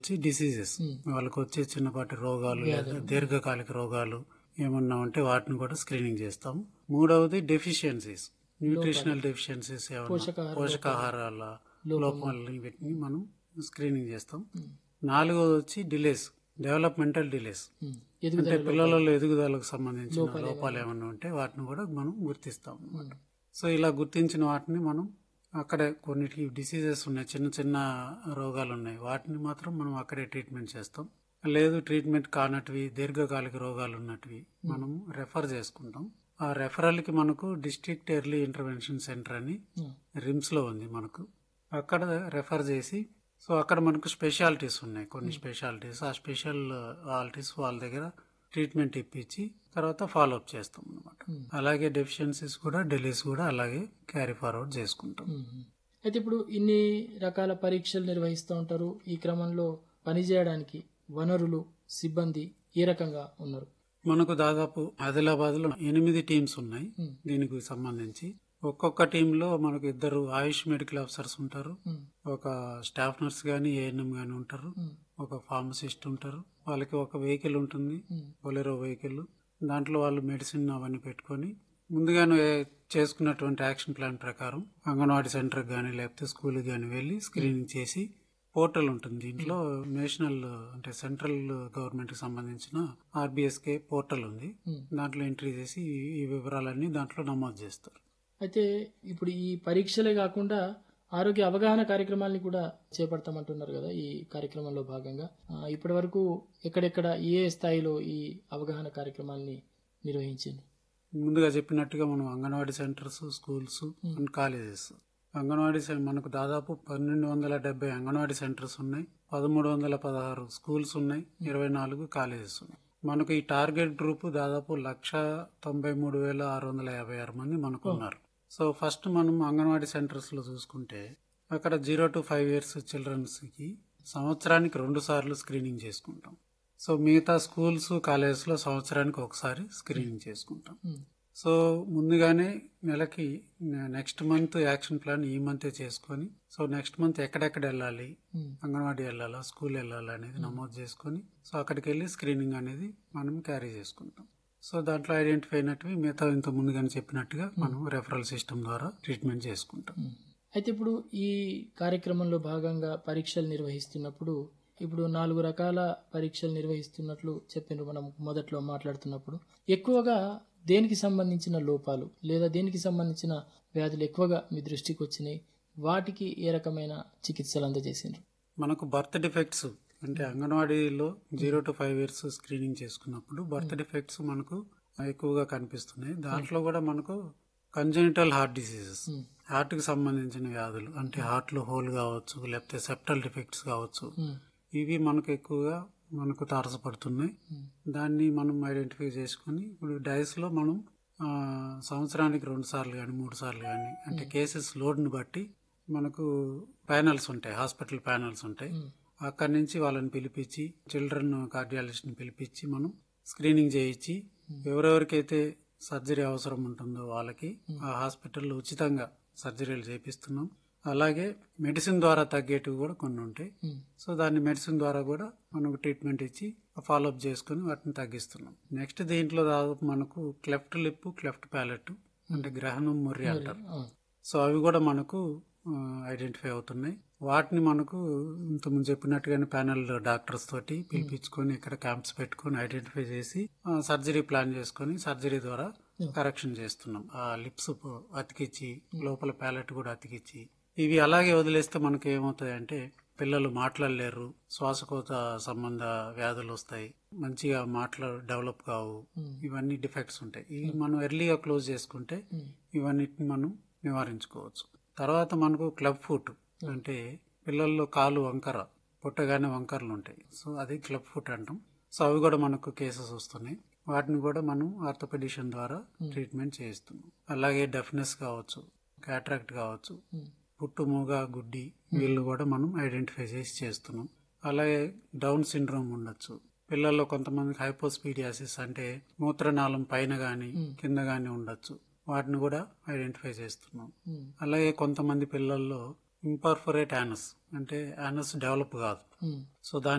వచ్చి డిసీజెస్ వాళ్ళకి వచ్చే చిన్నపాటి రోగాలు లేదా దీర్ఘకాలిక రోగాలు ఏమన్నా ఉంటే వాటిని కూడా స్క్రీనింగ్ చేస్తాం మూడవది డెఫిషియన్సీస్ న్యూట్రిషనల్ డెఫిషియన్సీస్ ఏమన్నా పోషకాహార పోషకాహారాల లోపాలని వీటిని మనం స్క్రీనింగ్ చేస్తాం నాలుగవది వచ్చి డిలేస్ డెవలప్మెంటల్ డిలేస్ ఉమ్. అంటే ఎదుగుదల పిల్లలలో ఎదుగుదలకు సంబంధించిన లోపాలు ఏమైనా ఉంటే వాటిని కూడా మనం గుర్తిస్తాం అన్నమాట సో ఇలా గుర్తించిన వాటిని మనం అక్కడే కొన్నిటికి డిసీజెస్ ఉన్నాయి చిన్న చిన్న రోగాలు ఉన్నాయి వాటిని మాత్రం మనం అక్కడే ట్రీట్మెంట్ చేస్తాం లేదు ట్రీట్మెంట్ కానటివి దీర్ఘకాలిక రోగాలు ఉన్నటివి మనం రెఫర్ చేసుకుంటాం ఆ రెఫరల్ కి మనకు డిస్ట్రిక్ట్ ఎర్లీ ఇంటర్వెన్షన్ సెంటర్ అని ఉమ్. రిమ్స్ లో ఉంది మనకు అక్కడ రెఫర్ చేసి సో అక్కడ మనకు స్పెషాలిటీస్ ఉన్నాయి కొన్ని స్పెషాలిటీస్ ఆ స్పెషాలిటీస్ వాళ్ళ దగ్గర ట్రీట్మెంట్ ఇప్పించి తర్వాత ఫాలో అప్ చేస్తాం అనమాట అలాగే డెఫిషియన్సీస్ కూడా డెలీస్ కూడా అలాగే క్యారీ ఫార్వర్డ్ చేసుకుంటాం ఉమ్. అయితే ఇప్పుడు ఇన్ని రకాల పరీక్షలు నిర్వహిస్తూ ఉంటారు ఈ క్రమంలో పనిచేయడానికి వనరులు సిబ్బంది ఏ రకంగా ఉన్నారు మనకు దాదాపు ఆదిలాబాద్ లో ఎనిమిది టీమ్స్ ఉన్నాయి ఉమ్. దీనికి సంబంధించి ఒక్కొక్క టీంలో మనకు ఇద్దరు ఆయుష్ మెడికల్ ఆఫీసర్స్ ఉంటారు ఉమ్. ఒక స్టాఫ్ నర్స్ గాని ఏఎన్ఎం గాని ఉంటారు ఉమ్. ఒక ఫార్మసిస్ట్ ఉంటారు వాళ్ళకి ఒక వెహికల్ ఉంటుంది ఉమ్. బొలెరో వెహికల్ దాంట్లో వాళ్ళు మెడిసిన్ అవన్నీ పెట్టుకొని ముందుగానే చేసుకున్నటువంటి యాక్షన్ ప్లాన్ ప్రకారం అంగన్వాడీ సెంటర్ కానీ లేకపోతే స్కూల్కి కానీ వెళ్ళి స్క్రీనింగ్ చేసి పోర్టల్ ఉంటుంది దీంట్లో నేషనల్ అంటే సెంట్రల్ గవర్నమెంట్ కి సంబంధించిన ఆర్బిఎస్కే పోర్టల్ ఉంది ఉమ్. దాంట్లో ఎంట్రీ చేసి ఈ- ఈ వివరాలన్నీ దాంట్లో నమోదు చేస్తారు అయితే ఇప్పుడు ఈ పరీక్షలే కాకుండా ఆరోగ్య అవగాహన కార్యక్రమాల్ని కూడా చేపడతామంటున్నారు కదా ఈ కార్యక్రమంలో భాగంగా ఆ, ఇప్పటి వరకు ఎక్కడెక్కడ ఏ స్థాయిలో ఈ అవగాహన కార్యక్రమాల్ని నిర్వహించింది ముందుగా చెప్పినట్టుగా మనం anganwadi centres schools and colleges anganwadi సెం- మనకు దాదాపు పన్నెండు వందల డెబ్బై అంగన్వాడీ సెంటర్స్ ఉన్నాయి పదమూడు వందల పదహారు స్కూల్స్ ఉన్నాయి ఇరవై నాలుగు కాలేజెస్ ఉన్నాయి మనకు ఈ టార్గెట్ గ్రూప్ దాదాపు లక్ష తొంభై మూడు వేల ఆరు వందల యాభై ఆరు మంది మనకు ఉన్నారు సో ఫస్ట్ మనం అంగన్వాడీ సెంటర్స్ లో చూసుకుంటే అక్కడ zero to five years childrens కి సంవత్సరానికి రెండు సార్లు స్క్రీనింగ్ చేసుకుంటాం సో మిగతా స్కూల్స్ కాలేజెస్ లో సంవత్సరానికి ఒకసారి స్క్రీనింగ్ చేసుకుంటాం ఉమ్. సో ముందుగానే నెలకి నెక్స్ట్ మంత్ యాక్షన్ ప్లాన్ ఈ మంతే చేసుకొని సో నెక్స్ట్ మంత్ ఎక్కడెక్కడ వెళ్ళాలి ఉమ్. అంగన్వాడీ వెళ్ళాలా స్కూల్ వెళ్ళాలా అనేది నమోదు చేసుకొని సో అక్కడికి వెళ్ళి స్క్రీనింగ్ అనేది మనం క్యారీ చేసుకుంటాం సో దాంట్లో ఐడెంటిఫై అయినట్టువి మిగతా ఇంత ముందుగానే చెప్పినట్టుగా మనం రెఫరల్ సిస్టమ్ ద్వారా ట్రీట్మెంట్ చేసుకుంటాం ఉమ్. అయితే ఇప్పుడు ఈ కార్యక్రమంలో భాగంగా పరీక్షలు నిర్వహిస్తున్నప్పుడు ఇప్పుడు నాలుగు రకాల పరీక్షలు నిర్వహిస్తున్నట్లు చెప్పిండ్రు మనం మొదట్లో మాట్లాడుతున్నప్పుడు ఎక్కువగా దేనికి సంబంధించిన లోపాలు లేదా దేనికి సంబంధించిన వ్యాధులు ఎక్కువగా మీ దృష్టికి వచ్చినాయి వాటికి ఏ రకమైన చికిత్సలు అందజేసిండ్రు మనకు బర్త్ డిఫెక్ట్స్ అంటే అంగన్వాడీలో zero to five years screening చేసుకున్నప్పుడు బర్త్ డిఫెక్ట్స్ మనకు ఎక్కువగా కనిపిస్తున్నాయి దాంట్లో కూడా మనకు కంజనిటల్ హార్ట్ డిసీజెస్ ఉమ్. హార్ట్ కి సంబంధించిన వ్యాధులు అంటే హార్ట్ లో హోల్ కావచ్చు లేకపోతే సెప్టల్ డిఫెక్ట్స్ కావచ్చు ఉమ్. ఇవి మనకు ఎక్కువగా మనకు తారసపడుతున్నాయి ఉమ్. దాన్ని మనం ఐడెంటిఫై చేసుకుని ఇప్పుడు డైస్ లో మనం ఆ, సంవత్సరానికి రెండు సార్లు కానీ మూడు సార్లు కానీ అంటే కేసెస్ లోడ్ని బట్టి మనకు ప్యానల్స్ ఉంటాయి హాస్పిటల్ ప్యానల్స్ ఉంటాయి ఉమ్. అక్కడి నుంచి వాళ్ళని పిలిపించి చిల్డ్రన్ కార్డియాలజిస్ట్ని పిలిపించి మనం స్క్రీనింగ్ చేయించి ఎవరెవరికైతే సర్జరీ అవసరం ఉంటుందో వాళ్ళకి ఆ హాస్పిటల్లో ఉచితంగా సర్జరీలు చేపిస్తున్నాం అలాగే మెడిసిన్ ద్వారా తగ్గేటివి కూడా కొన్ని ఉంటాయి ఉమ్. సో దాన్ని మెడిసిన్ ద్వారా కూడా మనకు ట్రీట్మెంట్ ఇచ్చి ఫాలోఅప్ చేసుకుని వాటిని తగ్గిస్తున్నాం నెక్స్ట్ దీంట్లో దాదాపు మనకు క్లెఫ్ట్ లిప్ క్లెఫ్ట్ ప్యాలెట్ అంటే గ్రహణం మొర్రి అంటారు ఆ. సో అవి కూడా మనకు ఐడెంటిఫై అవుతున్నాయి వాటిని మనకు ఇంతకుముందు చెప్పినట్టుగానే ప్యానల్ డాక్టర్స్ తోటి పిలిపించుకొని ఇక్కడ క్యాంప్స్ పెట్టుకొని ఐడెంటిఫై చేసి సర్జరీ ప్లాన్ చేసుకొని సర్జరీ ద్వారా కరెక్షన్ చేస్తున్నాం ఆ లిప్స్ అతికిచ్చి లోపల ప్యాలెట్ కూడా అతికిచ్చి ఇవి అలాగే వదిలేస్తే మనకి ఏమవుతాయి అంటే పిల్లలు మాట్లాడలేరు శ్వాసకోత సంబంధ వ్యాధులు వస్తాయి మంచిగా మాట్లా డెవలప్ కావు ఉమ్. ఇవన్నీ డిఫెక్ట్స్ ఉంటాయి ఇవి మనం ఎర్లీగా క్లోజ్ చేసుకుంటే ఉమ్. ఇవన్నిటిని మనం నివారించుకోవచ్చు తర్వాత మనకు క్లబ్ ఫుట్ అంటే పిల్లల్లో కాలు వంకర పుట్టగానే వంకరలు ఉంటాయి సో అది క్లబ్ ఫుట్ అంటాం సో అవి కూడా మనకు కేసెస్ వస్తున్నాయి వాటిని కూడా మనం ఆర్థోపెడిషన్ ద్వారా ట్రీట్మెంట్ చేయిస్తున్నాం అలాగే డెఫ్నెస్ కావచ్చు క్యాట్రాక్ట్ కావచ్చు ఉమ్. పుట్టు మూగ గుడ్డి వీళ్ళు కూడా మనం ఐడెంటిఫై చేసి చేస్తున్నాం అలాగే డౌన్ సిండ్రోమ్ ఉండొచ్చు పిల్లల్లో కొంతమందికి హైపోస్పీడియాసిస్ అంటే మూత్రనాళం పైన గాని కింద గాని ఉండొచ్చు వాటిని కూడా ఐడెంటిఫై చేస్తున్నాం ఉమ్. అలాగే కొంతమంది పిల్లల్లో ఇంపర్ఫొరేట్ యానస్ అంటే యానస్ డెవలప్ కాదు ఉమ్. సో దాని